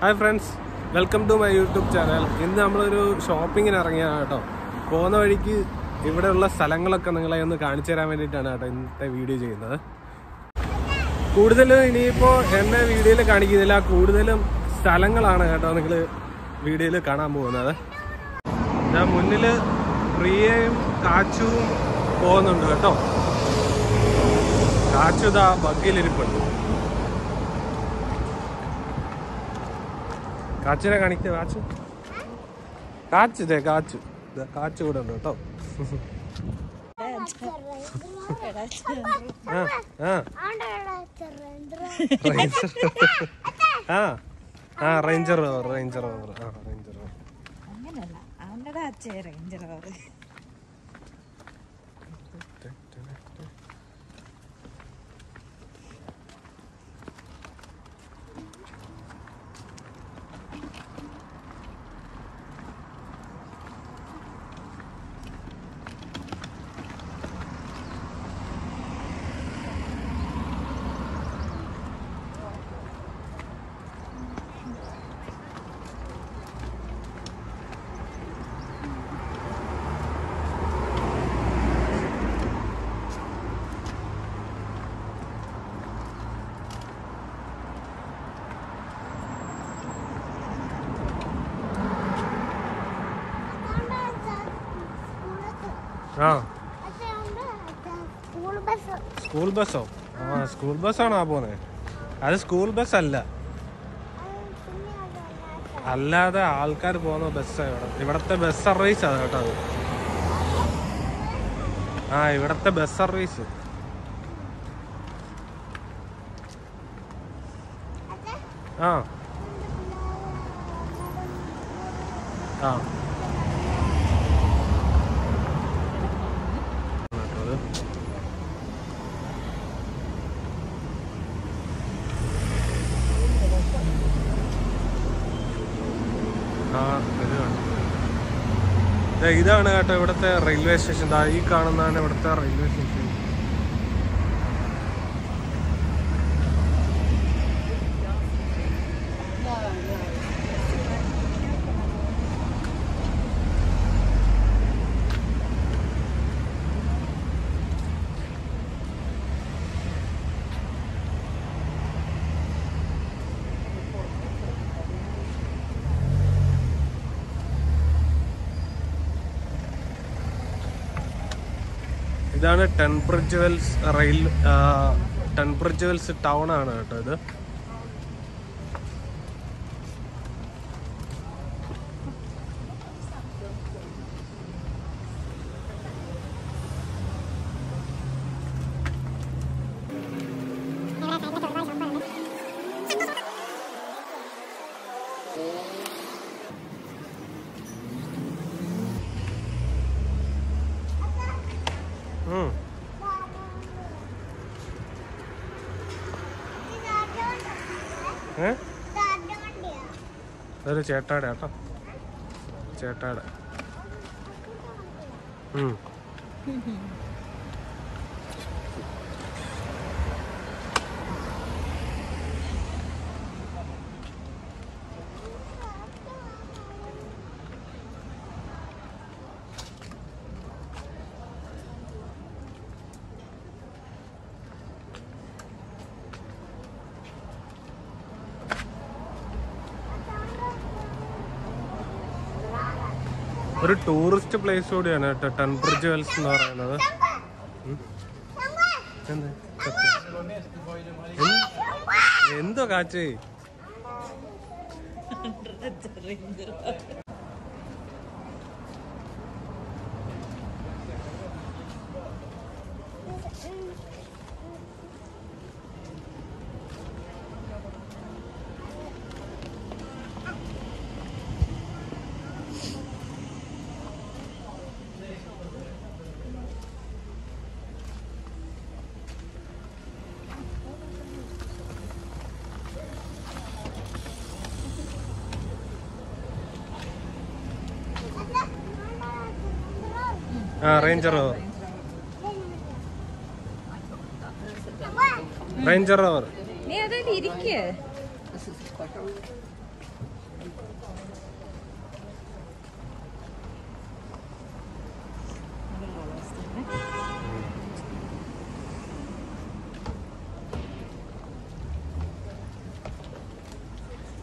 Hi friends welcome to my YouTube channel ഇന്ന് നമ്മളൊരു ഷോപ്പിങ്ങിന് ഇറങ്ങിയതാണ് കേട്ടോ പോകുന്ന വഴിക്ക് ഇവിടെയുള്ള സ്ഥലങ്ങളൊക്കെ നിങ്ങളെ ഒന്ന് കാണിച്ചു തരാൻ വേണ്ടിയിട്ടാണ് കേട്ടോ ഇന്നത്തെ വീഡിയോ ചെയ്യുന്നത് കൂടുതലും ഇനിയിപ്പോൾ എന്നെ വീഡിയോയിൽ കാണിക്കുന്നില്ല കൂടുതലും സ്ഥലങ്ങളാണ് കേട്ടോ നിങ്ങൾ വീഡിയോയിൽ കാണാൻ പോകുന്നത് ഞാൻ മുന്നിൽ പ്രിയയും കാച്ചുവും പോകുന്നുണ്ട് കേട്ടോ കാച്ചു ഇതാ ബഗ്ഗിലിരിപ്പുണ്ട് കാച്ചിനെ കാണിക്ക കാച്ചു കാച്ചു ഇതേ കാച്ചു ദേ കാച്ചു കൂടെ ഉണ്ട് കേട്ടോ ആ ആ റേഞ്ചർ ആ ആ റേഞ്ചർ ഓവർ റേഞ്ചർ ഓവർ ആ റേഞ്ചർ ഓവർ അങ്ങനല്ല അവൻ്റെ അച്ഛൻ റേഞ്ചർ അവർ ആ സ്കൂൾ ബസ് സ്കൂൾ ബസ്സോ ആ സ്കൂൾ ബസ്സാണോ ആ പോന്നെ അത് സ്കൂൾ ബസ് അല്ല അല്ലാതെ ആൾക്കാർ പോകുന്ന ബസ്സാണ് ഇവിടെ ഇവിടത്തെ ബസ് സർവീസ് ആണ് കേട്ടോ അത് ആ ഇവിടത്തെ ബസ് സർവീസ് ആ ആ അത് ആ ഇത് കാണാം. ദേ ഇതാണ് കേട്ടോ ഇവിടുത്തെ റെയിൽവേ സ്റ്റേഷൻ ദാ ഈ കാണുന്നതാണ് ഇവിടുത്തെ റെയിൽവേ സ്റ്റേഷൻ ഇതാണ് Tunbridge Wells rail Tunbridge Wells town ആണ് കേട്ടോ ഇത് ഉം. ഏ ഇതൊരു ചേട്ടാടെ കേട്ടോ ചേട്ടാടെ ഉം. ഒരു ടൂറിസ്റ്റ് പ്ലേസ് കൂടിയാണ് കേട്ടോ ടെൻബ്രിഡ്ജ് വെൽസ് എന്ന് പറയുന്നത് ഉം. എന്ത്? കത്തി. എന്ത്? എന്തോ കാച്ചേ ആ റേഞ്ചർ ഓവർ റേഞ്ചർ ഓവർ നീ അതിൽ ഇരിക്കേ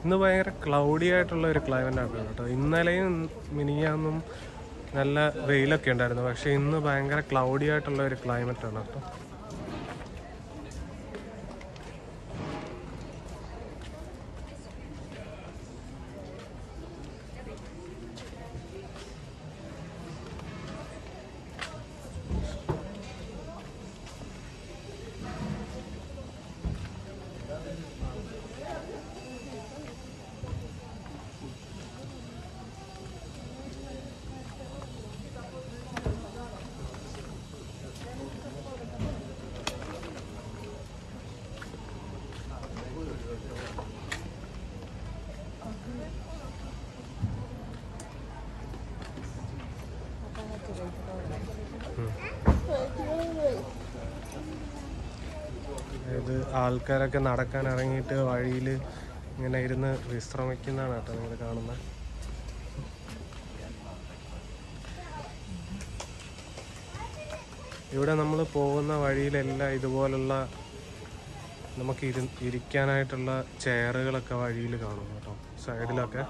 ഇന്ന് ഭയങ്കര ക്ലൗഡി ആയിട്ടുള്ള ഒരു ക്ലൈമറ്റ് ആണ് കേട്ടോ ഇന്നലെയും മിനിയാന്നും നല്ല വെയിലൊക്കെ ഉണ്ടായിരുന്നു പക്ഷെ ഇന്ന് ഭയങ്കര ക്ലൗഡി ആയിട്ടുള്ള ഒരു ക്ലൈമറ്റ് ആണ് കേട്ടോ ഇത് ആൾക്കാരൊക്കെ നടക്കാൻ ഇറങ്ങിയിട്ട് വഴിയിൽ ഇങ്ങനെ ഇരുന്ന് വിശ്രമിക്കുന്നതാണ് കേട്ടോ നിങ്ങൾ കാണുന്നത് ഇവിടെ നമ്മൾ പോകുന്ന വഴിയിലെല്ലാം ഇതുപോലുള്ള നമുക്ക് ഇരു ഇരിക്കാനായിട്ടുള്ള ചെയറുകളൊക്കെ വഴിയിൽ കാണും കേട്ടോ സൈഡിലൊക്കെ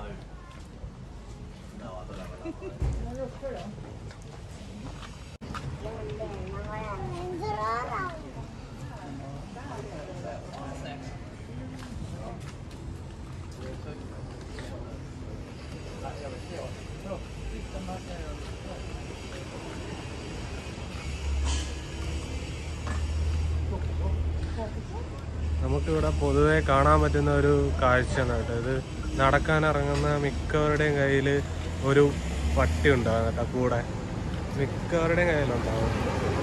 നമുക്കിവിടെ പൊതുവെ കാണാൻ പറ്റുന്ന ഒരു കാഴ്ചയാണ് കേട്ടോ ഇത് നടക്കാൻ ഇറങ്ങുന്ന മിക്കവരുടെയും കയ്യിൽ ഒരു പട്ടി ഉണ്ടാകും കേട്ടോ കൂടെ മിക്കവരുടെയും കയ്യിലുണ്ടാവും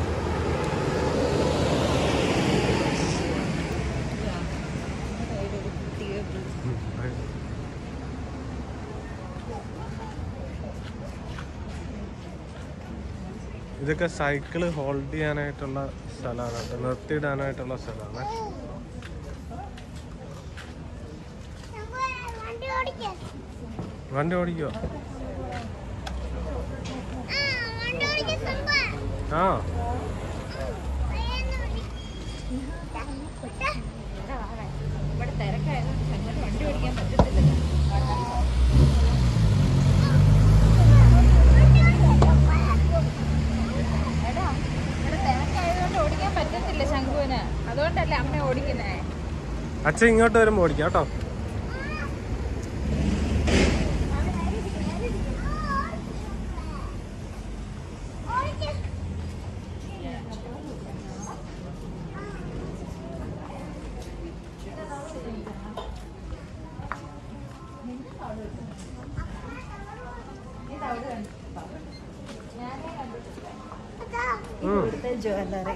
ഉം. ഇതൊക്കെ സൈക്കിള് ഹോൾഡ് ചെയ്യാനായിട്ടുള്ള സ്ഥലമാണ് കേട്ടോ നിർത്തിയിടാനായിട്ടുള്ള സ്ഥലമാണ് വണ്ടി ഓടിക്കാം വണ്ടി ഓടിക്കോ ആ വണ്ടി ഓടിക്കാൻ സംഭവം ആ ഇവിടെ തിരക്കായതുകൊണ്ട് ഞങ്ങൾക്ക് വണ്ടി ഓടിക്കാൻ പറ്റത്തില്ല എടാ ഇവിടെ തിരക്കായതുകൊണ്ട് ഓടിക്കാൻ പറ്റത്തില്ല ശംഖുവിന് അതുകൊണ്ടല്ലേ അമ്മ ഓടിക്കുന്നേ അച്ഛൻ ഇങ്ങോട്ട് വരുമ്പോൾ ഓടിക്കാം കേട്ടോ ഉം. ഇവിടുത്തെ ജ്വല്ലറി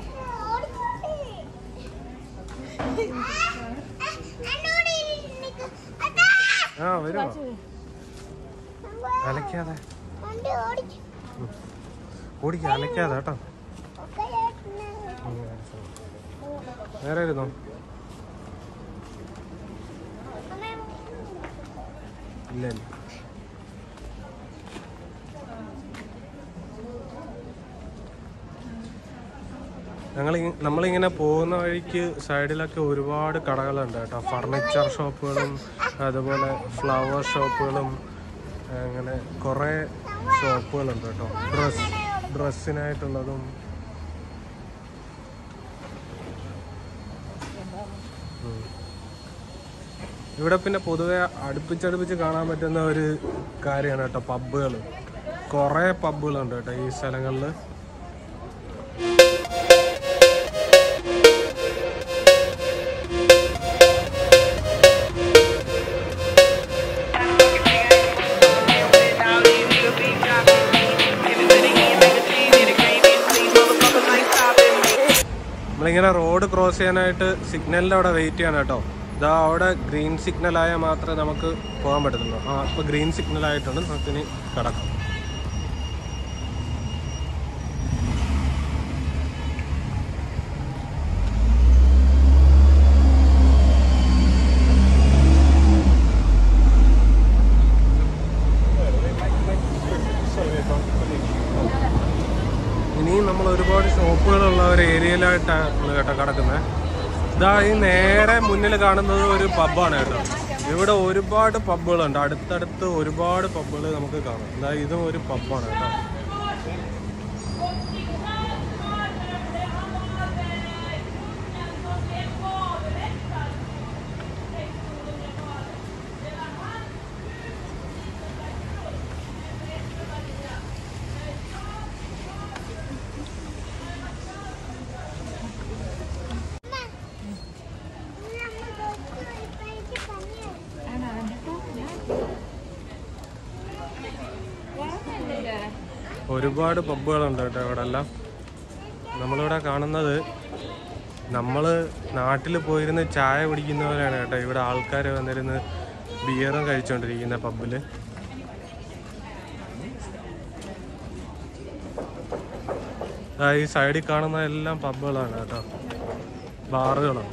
ആ വരുമോ അലക്കാതെ വണ്ടി ഓടിച്ചു ഓടിക്കാം അലക്കാതെ കേട്ടോ ഉം. നേരെ ഇരുന്നോ ഇല്ല ഇല്ല ഞങ്ങൾ നമ്മളിങ്ങനെ പോകുന്ന വഴിക്ക് സൈഡിലൊക്കെ ഒരുപാട് കടകളുണ്ട് കേട്ടോ ഫർണിച്ചർ ഷോപ്പുകളും അതുപോലെ ഫ്ലവർ ഷോപ്പുകളും അങ്ങനെ കുറേ ഷോപ്പുകളുണ്ട് കേട്ടോ ഡ്രസ് ഡ്രസ്സിനായിട്ടുള്ളതും ഉം. ഇവിടെ പിന്നെ പൊതുവെ അടുപ്പിച്ചടുപ്പിച്ച് കാണാൻ പറ്റുന്ന ഒരു കാര്യമാണ് കേട്ടോ പബ്ബുകൾ കുറേ പബ്ബുകളുണ്ട് കേട്ടോ ഈ സ്ഥലങ്ങളിൽ നമ്മളിങ്ങനെ റോഡ് ക്രോസ് ചെയ്യാനായിട്ട് സിഗ്നലിൻ്റെ അവിടെ വെയിറ്റ് ചെയ്യണം കേട്ടോ ഇതാ അവിടെ ഗ്രീൻ സിഗ്നൽ ആയാൽ മാത്രമേ നമുക്ക് പോകാൻ പറ്റത്തുള്ളൂ ആ അപ്പോൾ ഗ്രീൻ സിഗ്നൽ ആയിട്ടുണ്ട് നമുക്കിനി കിടക്കാം ഇനിയും നമ്മൾ ഒരുപാട് ഷോപ്പുകളുള്ള ഒരു ഏരിയയിലായിട്ടാണ് കേട്ടോ കിടക്കുന്നത് ഇതാ ഈ നേരെ മുന്നിൽ കാണുന്നത് ഒരു പബ്ബാണ് കേട്ടോ ഇവിടെ ഒരുപാട് പബ്ബുകളുണ്ട് അടുത്തടുത്ത് ഒരുപാട് പബ്ബുകൾ നമുക്ക് കാണാം അതായത് ഇതും ഒരു പബ്ബാണ് കേട്ടോ ഒരുപാട് പബ്ബുകളുണ്ട് കേട്ടോ ഇവിടെ എല്ലാം നമ്മളിവിടെ കാണുന്നത് നമ്മൾ നാട്ടിൽ പോയിരുന്ന് ചായ കുടിക്കുന്നവരാണ് കേട്ടോ ഇവിടെ ആൾക്കാർ വന്നിരുന്ന് ബിയറും കഴിച്ചുകൊണ്ടിരിക്കുന്ന പബ്ബിൽ ഈ സൈഡിൽ കാണുന്ന എല്ലാം പബ്ബുകളാണ് കേട്ടോ ബാറുകളാണ്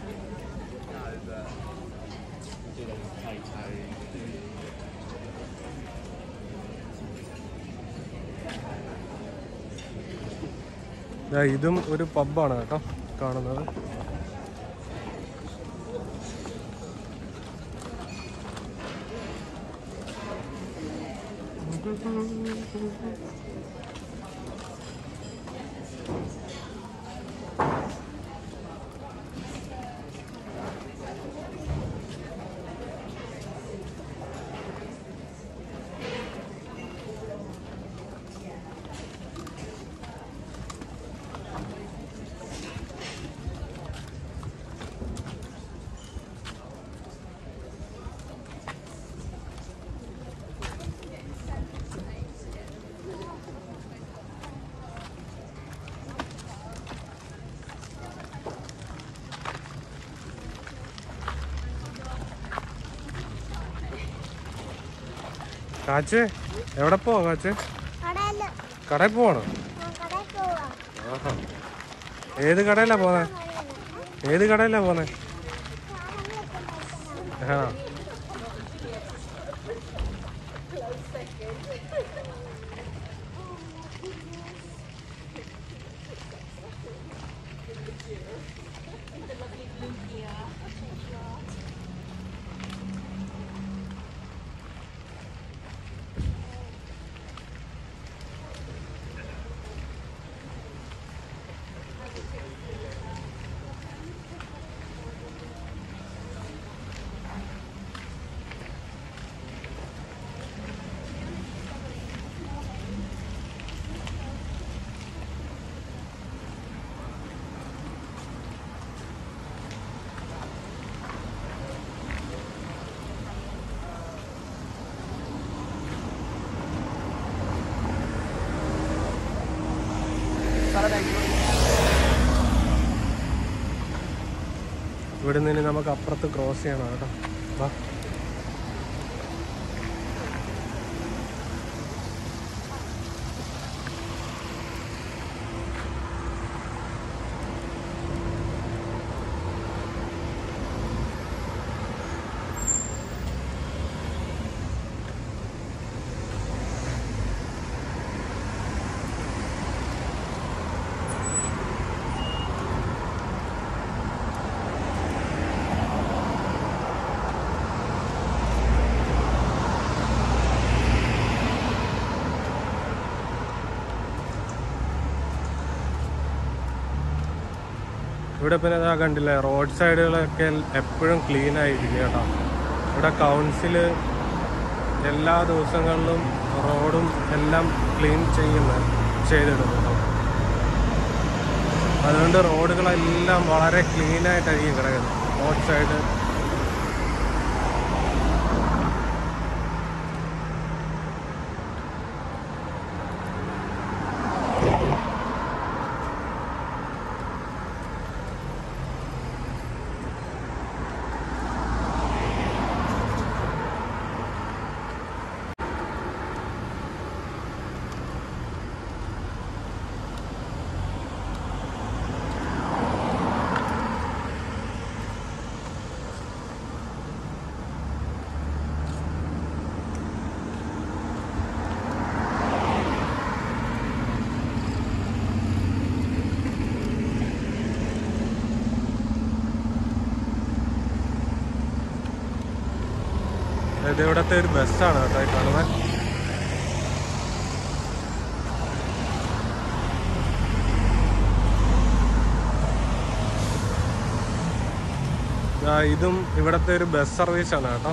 ദാ ഇതും ഒരു പബ്ബാണ് കേട്ടോ കാണുന്നത് കാച്ച് എവിടെ പോവാ കാച്ച് കടയില് കടയിൽ പോവാണോ കടയിൽ പോവാ ആഹാ ഏത് കടയിലാ പോന്നെ ഏത് കടയിലാ പോന്നെ ആ ഇവിടെ നിന്ന് ഇനി നമുക്ക് അപ്പുറത്ത് ക്രോസ് ചെയ്യണം കേട്ടോ വാ ഇവിടെ പിന്നെ ഇതാ കണ്ടില്ലേ റോഡ് സൈഡുകളൊക്കെ എപ്പോഴും ക്ലീൻ ആയിരിക്കും കേട്ടോ ഇവിടെ കൗൺസില് എല്ലാ ദിവസങ്ങളിലും റോഡും എല്ലാം ക്ലീൻ ചെയ്യുന്ന ചെയ്തിടും കേട്ടോ അതുകൊണ്ട് റോഡുകളെല്ലാം വളരെ ക്ലീൻ ആയിട്ടായിരിക്കും കിടക്കുന്നത് റോഡ് സൈഡ് ഇത് ഇവിടത്തെ ഒരു ബസ്സാണ് കേട്ടോ ഈ കാണുന്നത് ആ, ഇതും ഇവിടത്തെ ഒരു ബസ് സർവീസ് ആണ് കേട്ടോ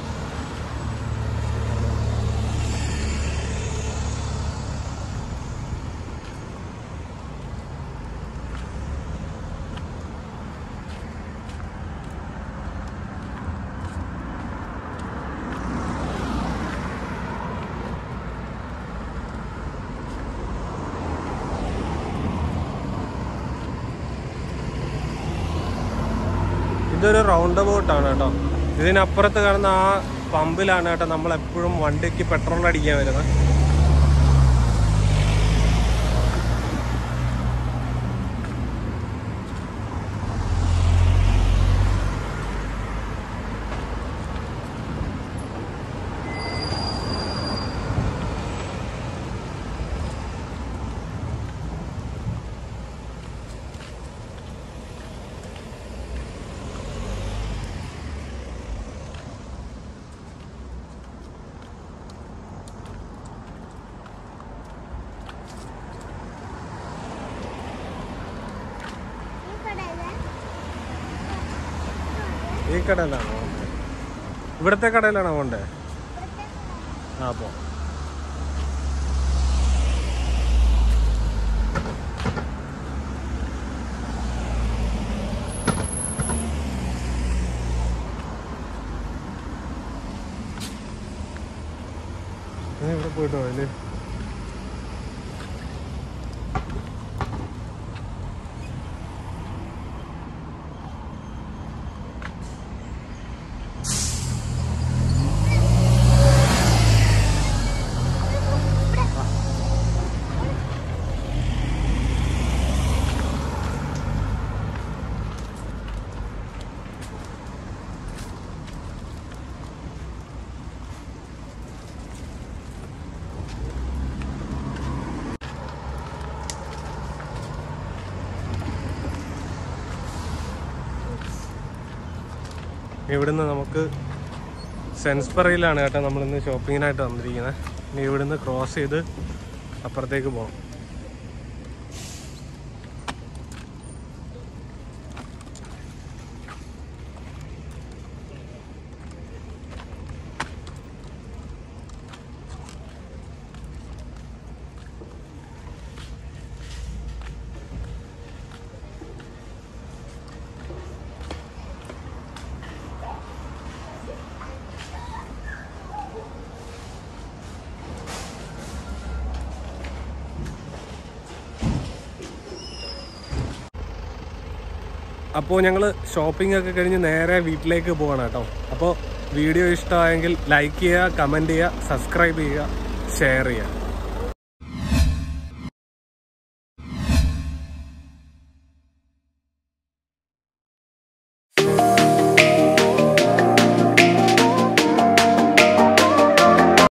ഇതൊരു റൗണ്ട് അബൌട്ട് ആണ് കേട്ടോ ഇതിനപ്പുറത്ത് കാണുന്ന ആ പമ്പിലാണ് കേട്ടോ നമ്മൾ എപ്പോഴും വണ്ടിക്ക് പെട്രോൾ അടിക്കാൻ വരുന്നത് ഈ കടയില് ഈ കടയിലാണോ പോണ്ടേ ഇവിടത്തെ കടയിലാണോ പോണ്ടേ ആ പോ നീ ഇവിടെ പോയിട്ട് പോയല്ലേ ഇവിടുന്ന് നമുക്ക് സെൻസ്പറയിലാണ് കേട്ടോ നമ്മളിന്ന് ഷോപ്പിങ്ങിനായിട്ട് വന്നിരിക്കുന്നത് ഇനി ഇവിടുന്ന് ക്രോസ് ചെയ്ത് അപ്പുറത്തേക്ക് പോകാം അപ്പോൾ ഞങ്ങൾ ഷോപ്പിംഗ് ഒക്കെ കഴിഞ്ഞ് നേരെ വീട്ടിലേക്ക് പോവാണ് കേട്ടോ അപ്പോൾ വീഡിയോ ഇഷ്ടമായെങ്കിൽ ലൈക്ക് ചെയ്യുക കമൻറ്റ് ചെയ്യുക സബ്സ്ക്രൈബ് ചെയ്യുക ഷെയർ ചെയ്യുക